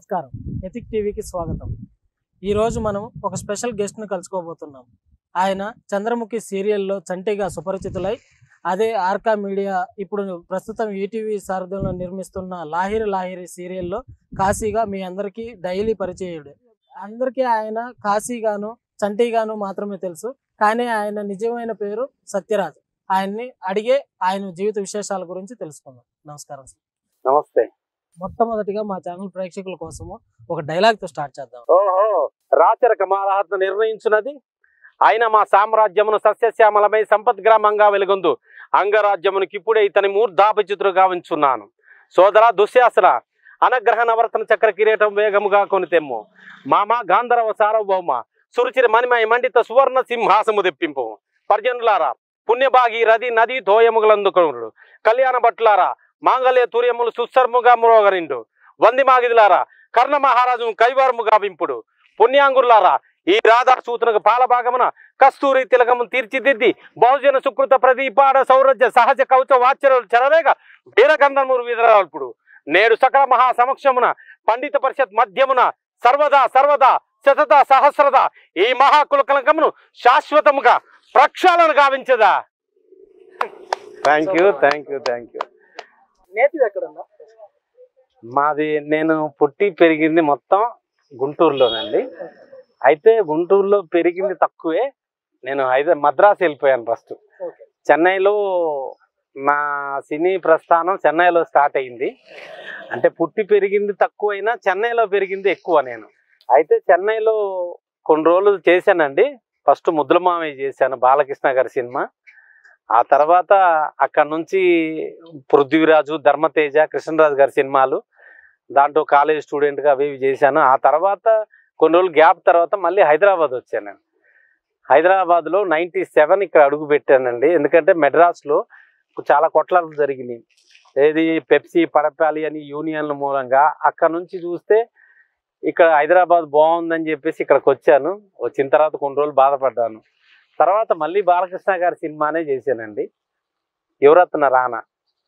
నమస్కారం ఎథిక్ టీవీకి స్వాగతం ఈరోజు మనం ఒక స్పెషల్ గెస్ట్ను కలుసుకోబోతున్నాం ఆయన చంద్రముఖి సీరియల్లో చంటిగా సుపరిచితులై అదే ఆర్కా మీడియా ఇప్పుడు ప్రస్తుతం ఈటీవీ సారథ్యంలో నిర్మిస్తున్న లాహిరి లాహిరి సీరియల్లో కాశీగా మీ అందరికీ డైలీ పరిచయుడు అందరికీ ఆయన కాశీగాను చంటిగాను మాత్రమే తెలుసు కానీ ఆయన నిజమైన పేరు సత్యరాజ్ ఆయన్ని అడిగే ఆయన జీవిత విశేషాల గురించి తెలుసుకుందాం నమస్కారం సార్ నమస్తే మొట్టమొదటిగా మా ఛానల్ ప్రేక్షకుల కోసము ఒక డైలాగ్ తో స్టార్ట్ చేద్దాం ఓహో రాచరిక మహారహత్న నిర్ణయించున్నది ఆయన మా సామ్రాజ్యమును సస్యశ్యామలమై సంపద్గ్రామంగా వెలుగొందు అంగరాజ్యమునికి ఇప్పుడే ఇతని మూర్ధాపచితుడు గావించున్నాను సోదర దుశ్శాసన అనగ్రహ నవర్తన చక్ర కిరీటం వేగముగా కొనితెమ్ము మామ గాంధర్వ సార్వభౌమ సురుచిరి మణిమయ మండిత సువర్ణ సింహాసము తెప్పింపు పర్జనులారా పుణ్యభాగి రది నది తోయముగలందుకొనుడు కళ్యాణ భట్లారా మాంగళ్య తూర్యములు సుస్సర్ముగా మ్రోగరిండు వంది మాగిదిలారా కర్ణ మహారాజు కైవారముగా వింపుడు పుణ్యాంగులారా ఈ రాధా సూతనకు పాలభాగమున కస్తూరి తిలకము తీర్చిదిద్ది బహుజన సుకృత ప్రదీపాడ సౌరజ్య సహజ కవచ వాచరులు చెరవేగ వీరగంధమురు వీరరాల్పుడు నేడు సకల మహా సమక్షమున పండిత పరిషత్ మధ్యమున సర్వదా సర్వదా శతద సహస్రద ఈ మహాకులకలకమును శాశ్వతముగా ప్రక్షాళన గావించదా thank you thank you thank you native ఎక్కడన్నా మాది నేను పుట్టి పెరిగింది మొత్తం గుంటూరులోనండి అయితే గుంటూరులో పెరిగింది తక్కువే నేను హైదరాబాద్ మద్రాసు వెళ్ళిపోయాను ఫస్ట్ ఓకే చెన్నైలో నా సినీ ప్రస్థానం చెన్నైలో స్టార్ట్ అయింది అంటే పుట్టి పెరిగింది తక్కువైనా చెన్నైలో పెరిగింది ఎక్కువ నేను అయితే చెన్నైలో కొన్ని రోజులు చేశానండి ఫస్ట్ ముద్దుల మామయ్య చేశాను బాలకృష్ణ గారి సినిమా ఆ తర్వాత అక్కడ నుంచి పృథ్వీరాజు ధర్మతేజ కృష్ణరాజు గారి సినిమాలు దాంట్లో కాలేజ్ స్టూడెంట్గా అవి ఇవి చేశాను ఆ తర్వాత కొన్ని రోజులు గ్యాప్ తర్వాత మళ్ళీ హైదరాబాద్ వచ్చాను నేను హైదరాబాద్లో నైంటీ సెవెన్ ఇక్కడ అడుగు పెట్టానండి ఎందుకంటే మెడ్రాస్లో చాలా కొట్లాటలు జరిగినాయి ఏది పెప్సీ పడపాలి అని యూనియన్ల మూలంగా అక్కడ నుంచి చూస్తే ఇక్కడ హైదరాబాద్ బాగుందని చెప్పేసి ఇక్కడికి వచ్చాను వచ్చిన తర్వాత కొన్ని రోజులు బాధపడ్డాను తర్వాత మళ్ళీ బాలకృష్ణ గారి సినిమానే చేశానండి యువరత్న రానా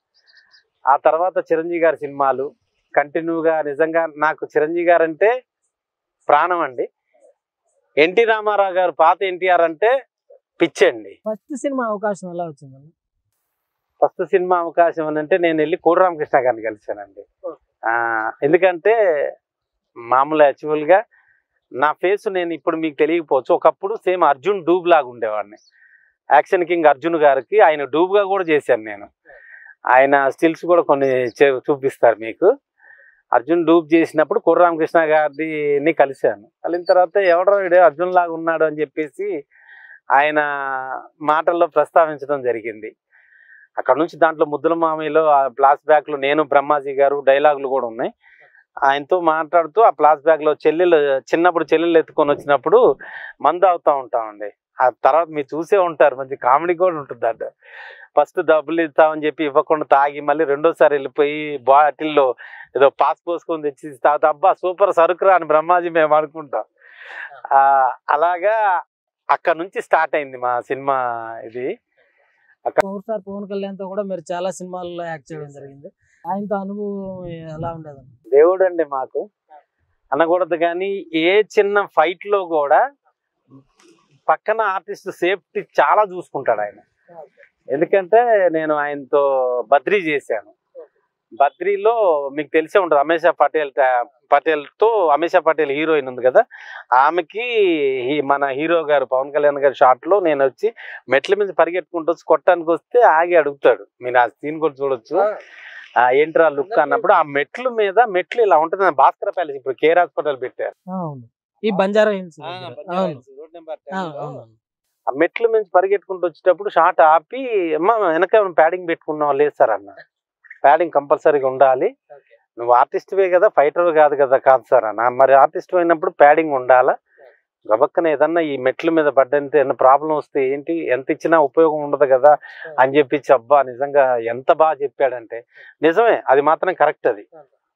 ఆ తర్వాత చిరంజీవి గారి సినిమాలు కంటిన్యూగా నిజంగా నాకు చిరంజీవి గారు అంటే ప్రాణం అండి ఎన్టీ రామారావు గారు పాత ఎన్టీఆర్ అంటే పిచ్చండి ఫస్ట్ సినిమా అవకాశం ఎలా వచ్చిందండి ఫస్ట్ సినిమా అవకాశం అని అంటే నేను వెళ్ళి కోడి రామకృష్ణ గారిని కలిశానండి ఆ, ఎందుకంటే మామూలు యాక్చువల్గా నా ఫేస్ నేను ఇప్పుడు మీకు తెలియకపోవచ్చు ఒకప్పుడు సేమ్ అర్జున్ డూబ్ లాగా ఉండేవాడిని యాక్షన్ కింగ్ అర్జున్ గారికి ఆయన డూబ్గా కూడా చేశాను నేను ఆయన స్టిల్స్ కూడా కొన్ని చే- చూపిస్తారు మీకు అర్జున్ డూబ్ చేసినప్పుడు కోడి రామకృష్ణ గారిని కలిశాను కలిసిన తర్వాత ఎవడో వీడు అర్జున్ లాగా ఉన్నాడు అని చెప్పేసి ఆయన మాటల్లో ప్రస్తావించడం జరిగింది అక్కడ నుంచి దాంట్లో ముద్దుల మామయ్యలో ఆ ప్లాస్ బ్యాక్ లో నేను బ్రహ్మాజీ గారు డైలాగులు కూడా ఉన్నాయి ఆయనతో మాట్లాడుతూ ఆ ప్లాస్ బ్యాగ్ లో చెల్లెలు చిన్నప్పుడు చెల్లెలు ఎత్తుకొని వచ్చినప్పుడు మందు అవుతా ఉంటామండి ఆ తర్వాత మీరు చూసే ఉంటారు మంచి కామెడీ కూడా ఉంటుంది అంట ఫస్ట్ డబ్బులు ఇస్తామని చెప్పి ఇవ్వకుండా తాగి మళ్ళీ రెండోసారి వెళ్ళిపోయి బాటిల్లో ఏదో పాస్ పోసుకొని తెచ్చి తాత అబ్బా సూపర్ సరుకురా అని బ్రహ్మాజీ మేము అనుకుంటాం ఆ, అలాగా అక్కడ నుంచి స్టార్ట్ అయింది మా సినిమా ఇది పవర్ స్టార్ పవన్ కళ్యాణ్ తో కూడా మీరు చాలా సినిమాల్లో యాక్ట్ చేయడం జరిగింది ఆయనతో అనుభవం ఎలా ఉండేదండి దేవుడు అండి మాకు అనకూడదు కానీ ఏ చిన్న ఫైట్ లో కూడా పక్కన ఆర్టిస్ట్ సేఫ్టీ చాలా చూసుకుంటాడు ఆయన ఎందుకంటే నేను ఆయనతో బద్రీ చేశాను బద్రీలో మీకు తెలిసే ఉంటుంది అమేషా పటేల్ ట- పటేల్ తో అమేషా పటేల్ హీరోయిన్ ఉంది కదా ఆమెకి ఈ- మన హీరో గారు పవన్ కళ్యాణ్ గారి షాట్ లో నేను వచ్చి మెట్ల మీద పరిగెట్టుకుంటూ వచ్చి కొట్టడానికి వస్తే ఆగి అడుగుతాడు మీరు ఆ సీన్ కూడా చూడొచ్చు ఆ ఏంట్రా లుక్ అన్నప్పుడు ఆ మెట్ల మీద మెట్లు ఇలా ఉంటుంది భాస్కర ప్యాలెస్ ఇప్పుడు కేర్ హాస్పిటల్ పెట్టారు అవును ఈ బంజారా హిల్స్ దగ్గర. అవును ఆ, అవును ఆ మెట్ల నుంచి పరిగెట్టుకుంటూ వచ్చేటప్పుడు షార్ట్ ఆపి అమ్మ వెనక ప్యాడింగ్ పెట్టుకున్నావు లేదు సార్ అన్న ప్యాడింగ్ కంపల్సరీగా ఉండాలి నువ్వు ఆర్టిస్ట్వే కదా ఫైటర్ కాదు కదా కాదు సార్ అన్న మరి ఆర్టిస్ట్ అయినప్పుడు ప్యాడింగ్ ఉండాలా గబక్కన ఏదన్నా ఈ మెట్ల మీద పడ్డంతే ఏదన్నా ప్రాబ్లం వస్తే ఏంటి ఎంత ఇచ్చినా ఉపయోగం ఉండదు కదా అని చెప్పించి అబ్బా నిజంగా ఎంత బాగా చెప్పాడంటే నిజమే అది మాత్రం కరెక్ట్ అది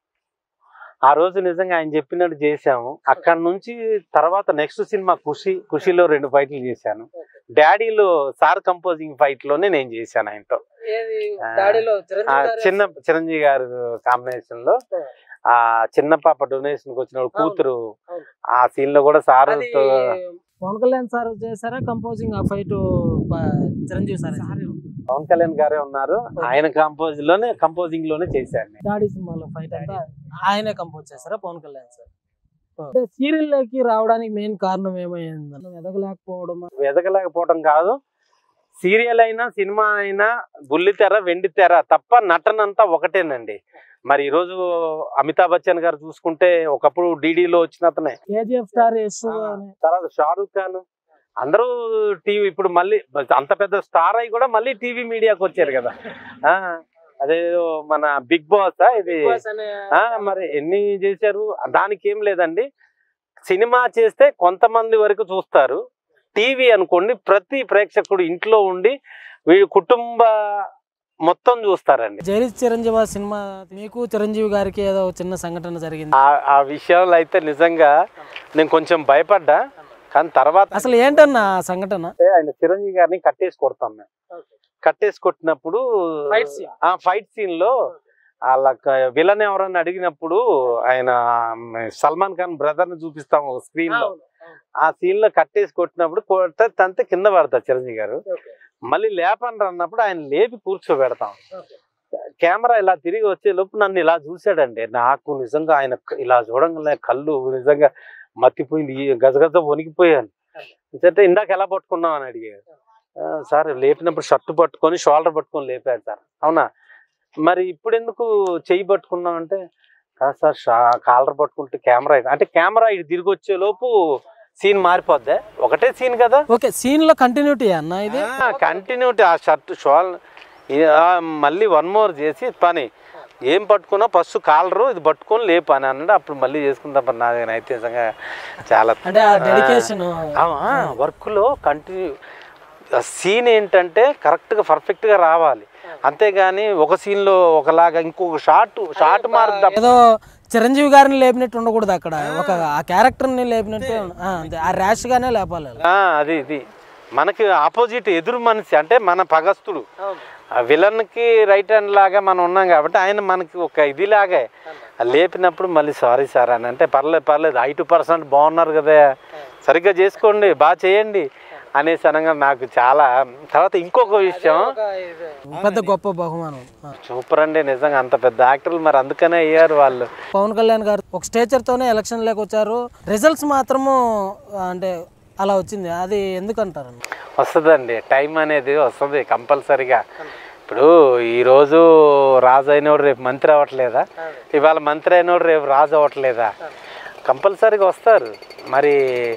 ఆ రోజు నిజంగా ఆయన చెప్పినట్టు చేశాము అక్కడ నుంచి తర్వాత నెక్స్ట్ సినిమా ఖుషి ఖుషిలో రెండు ఫైట్లు చేశాను డాడీలో సార్ కంపోజింగ్ ఫైట్ లోనే నేను చేశాను ఆయనతో ఏది ఆ, డాడీలో ఆ చిరంజీవి గారు చిన్న చిరంజీవి గారు కాంబినేషన్ లో ఆ చిన్న పాప డొనేషన్ కి వచ్చిన అవును. కూతురు అవును. ఆ సీన్ లో కూడా సార్ అది పవన్ కళ్యాణ్ సార్ చేశారా కంపోజింగ్ ఆ ఫైట్ చిరంజీవి సార్ పవన్ కళ్యాణ్ గారే ఉన్నారు ఆయన కంపోజ్ లోనే కంపోజింగ్ లోనే చేశారు నేను. డాడీ సినిమాలో ఫైట్ అంతా ఆయనే కంపోజ్ చేశారా పవన్ కళ్యాణ్ సార్ అంటే సీరియల్ లోకి రావడానికి మెయిన్ కారణం ఏమైంది ఎదగలేకపోవడం ఎదగలేకపోవడం కాదు సీరియల్ అయినా సినిమా అయినా బుల్లితెర వెండితెర తప్ప నటనంతా ఒకటేనండి మరి ఈరోజు అమితాబ్ బచ్చన్ గారు చూసుకుంటే ఒకప్పుడు డీడీలో వచ్చిన అతనే కేజీఎఫ్ స్టార్ యశ్ తర్వాత షారూక్ ఖాన్ అందరూ టీవీ ఇప్పుడు మళ్ళీ అంత పెద్ద స్టార్ అయి కూడా మళ్ళీ టీవీ మీడియాకి వచ్చారు కదా ఆ అదే మన బిగ్ బాస్ ఇది ఆ మరి ఎన్ని చేశారు దానికి ఏం లేదండి సినిమా చేస్తే కొంతమంది వరకు చూస్తారు టీవీ అనుకోండి ప్రతి ప్రేక్షకుడు ఇంట్లో ఉండి వీడి కుటుంబ మొత్తం చూస్తారండి జైలు చిరంజీవి ఆ సినిమా మీకు చిరంజీవి గారికి ఏదో చిన్న సంఘటన జరిగింది ఆ ఆ విషయంలో అయితే నిజంగా నేను కొంచెం భయపడ్డా కానీ తర్వాత అసలు ఏంటన్నా ఆ సంఘటన అంటే ఆయన చిరంజీవి గారిని కట్టేసి కొడతాం మేము కట్టేసి కొట్టినప్పుడు Fight scene. ఆ ఫైట్ సీన్ లో వాళ్ళ విలన్ ఎవరన్నా అడిగినప్పుడు ఆయన సల్మాన్ ఖాన్ బ్రదర్ ని చూపిస్తాం స్క్రీన్ లో ఆ సీన్ లో కట్టేసి కొట్టినప్పుడు కొడితే తంతే కింద పడతారు చిరంజీవి గారు మళ్ళీ లేపండి అన్నప్పుడు ఆయన లేపి కూర్చోబెడతాం కెమెరా ఇలా తిరిగి వచ్చే లోపు నన్ను ఇలా చూశాడండి నాకు నిజంగా ఆయన క- ఇలా చూడంగానే కళ్ళు నిజంగా మత్తిపోయింది ఈ గజగజ వణికిపోయాను అంటే ఇందాక ఎలా పట్టుకున్నావు అని అడిగాడు "ఆ, సార్ లేపినప్పుడు షర్ట్ పట్టుకొని షోల్డర్ పట్టుకొని లేపాడు సార్ అవునా మరి ఇప్పుడు ఎందుకు చెయ్యి పట్టుకున్నావు అంటే కాదు సార్ షా- కాలర్ పట్టుకుంటే కెమెరా ఇది." అంటే కెమెరా ఇటు తిరిగి వచ్చే లోపు సీన్ మారిపోద్దా ఒకటే సీన్ కదా ఓకే సీన్ లో కంటిన్యూటీ అన్న ఇది కంటిన్యూటీ ఆ షర్ట్ షాల్ ఈ- ఆ మళ్ళీ వన్ మోర్ చేసి పని ఏం పట్టుకున్నా ఫస్ట్ కాలరు ఇది పట్టుకొని లేపు అని అన్నాడు అప్పుడు మళ్ళీ చేసుకుందాం పని నాది అయితే నిజంగా చాలా అంటే ఆ డెడికేషన్ వర్క్ లో కంటిన్యూ సీన్ ఏంటంటే కరెక్ట్ గా పర్ఫెక్ట్ గా రావాలి అంతేగాని ఒక సీన్ లో ఒకలాగా ఇంకొక షార్ట్ షార్ట్ మారుద్దాం ఏదో చిరంజీవి గారిని లేపినట్టు ఉండకూడదు అక్కడ ఒక ఆ క్యారెక్టర్ ని లేపినట్టు ఆ, అంతే ఆ ర్యాష్ గానే లేపాలి ఆ, అది ఇది మనకి ఆపోజిట్ ఎదురు మనిషి అంటే మన పగస్తుడు ఆ విలన్ కి రైట్ హ్యాండ్ లాగా మనం ఉన్నాం కాబట్టి ఆయన మనకి ఒక ఇది లాగే ఆ లేపినప్పుడు మళ్ళీ సారీ సార్ అని అంటే పర్లేదు పర్లేదు ఐదు పర్సెంట్ బాగున్నారు కదా సరిగ్గా చేసుకోండి బాగా చేయండి అనేసి అనగా నాకు చాలా తర్వాత ఇంకొక విషయం పెద్ద గొప్ప బహుమానం ఆ. సూపర్ అండి నిజంగా అంత పెద్ద యాక్టర్లు మరి అందుకనే అయ్యారు వాళ్ళు పవన్ కళ్యాణ్ గారు ఒక స్టేచర్ తోనే ఎలక్షన్ లేక వచ్చారు రిజల్ట్స్ మాత్రము ఆ, అంటే అలా వచ్చింది అది ఎందుకంటారు వస్తుందండి టైం అనేది వస్తుంది కంపల్సరిగా ఇప్పుడు ఈరోజు రాజు అయినోడు రేపు మంత్రి అవ్వట్లేదా ఇవాళ మంత్రి అయినోడు రేపు రాజు అవ్వట్లేదా కంపల్సరిగా వస్తారు మరి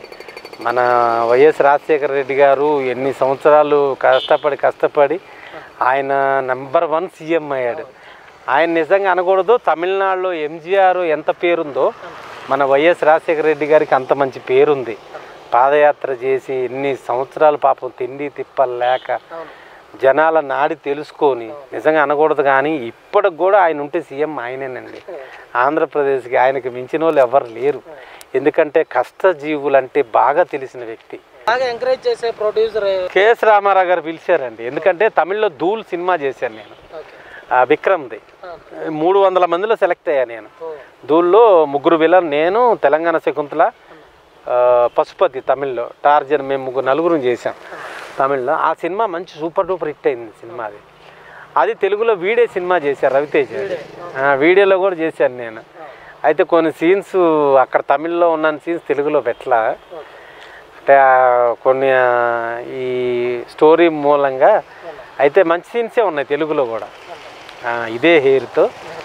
మన వైఎస్ రాజశేఖర రెడ్డి గారు ఎన్ని సంవత్సరాలు కష్టపడి కష్టపడి ఆయన నెంబర్ వన్ సీఎం అయ్యాడు ఆయన నిజంగా అనకూడదు తమిళనాడులో ఎంజీఆర్ ఎంత పేరుందో మన వైఎస్ రాజశేఖర రెడ్డి గారికి అంత మంచి పేరుంది పాదయాత్ర చేసి ఎన్ని సంవత్సరాలు పాపం తిండి తిప్పలు లేక జనాల నాడి తెలుసుకొని నిజంగా అనకూడదు కానీ ఇప్పటికి కూడా ఆయన ఉంటే సీఎం ఆయనేనండి ఆంధ్రప్రదేశ్కి ఆయనకి మించిన వాళ్ళు ఎవరు లేరు ఎందుకంటే కష్టజీవులు అంటే బాగా తెలిసిన వ్యక్తి బాగా ఎంకరేజ్ చేసే ప్రొడ్యూసర్ కేఎస్ రామారావు గారు పిలిచారండి ఎందుకంటే తమిళ్లో ధూల్ సినిమా చేశాను నేను ఆ విక్రమ్ది మూడు వందల మందిలో సెలెక్ట్ అయ్యా నేను ధూల్లో ముగ్గురు విలన్ నేను తెలంగాణ శకుంతల ఆ, పశుపతి తమిళ్లో టార్జన్ మేము ముగ్గురు నలుగురు చేశాం తమిళ్లో ఆ సినిమా మంచి సూపర్ డూపర్ హిట్ అయింది సినిమా అది అది తెలుగులో వీడే సినిమా చేశారు రవితేజ ఆ, వీడియోలో కూడా చేశాను నేను అయితే కొన్ని సీన్స్ అక్కడ తమిళ్లో ఉన్న సీన్స్ తెలుగులో పెట్టలా అంటే ఆ కొన్ని ఆ, ఈ స్టోరీ మూలంగా అయితే మంచి సీన్సే ఉన్నాయి తెలుగులో కూడా ఆ, ఇదే హెయిర్తో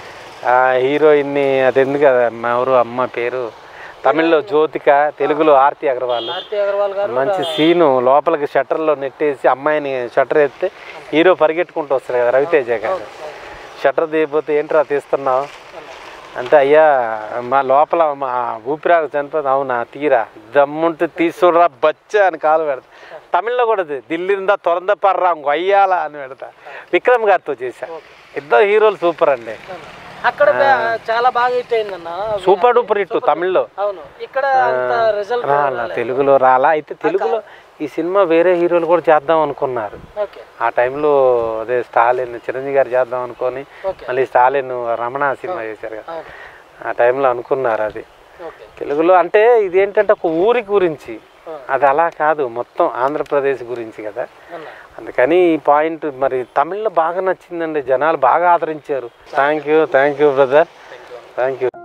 హీరోయిన్ని అది ఎందుకు అది అమ్మ ఎవరు అమ్మ పేరు తమిళ్లో జ్యోతిక తెలుగులో ఆర్తి అగర్వాల్ ఆర్తి అగర్వాల్ గారు మంచి సీను లోపలికి షట్టర్లో నెట్టేసి అమ్మాయిని షట్టర్ ఎత్తే హీరో పరిగెట్టుకుంటూ వస్తాడు కదా రవితేజ గారు షట్టర్ తీయకపోతే ఏంట్రా తీస్తున్నావు అంటే అయ్యా మా లోపల మా ఊపిరాకు చనిపోతే అవునా తీరా దమ్ముంటే తీసుకురా బచ్చా అని కాలు పెడతా తమిళ్లో కూడా అది దిల్లిందా తొరంద పర్రా అయ్యాలా అని పెడతా విక్రమ్ గారితో చేశా ఇద్దరు హీరోలు సూపర్ అండి అక్కడ బా- చాలా బాగా హిట్ అయిందన్న సూపర్ డూపర్ హిట్ తమిళ్లో అవును ఇక్కడ అంత రిజల్ట్ రాలా తెలుగులో రాలా అయితే తెలుగులో ఈ సినిమా వేరే హీరోలు కూడా చేద్దాం అనుకున్నారు ఓకే ఆ టైంలో అదే స్టాలిన్ చిరంజీవి గారు చేద్దాం అనుకొని ఓకే మళ్ళీ స్టాలిన్ రమణ సినిమా చేశారు కదా అవును ఆ టైంలో అనుకున్నారు అది ఓకే తెలుగులో అంటే ఇది ఏంటంటే ఒక ఊరి గురించి అది అలా కాదు మొత్తం ఆంధ్రప్రదేశ్ గురించి కదా అందుకని ఈ పాయింట్ మరి తమిళ్లో బాగా నచ్చిందండి జనాలు బాగా ఆదరించారు thank you thank you brother thank you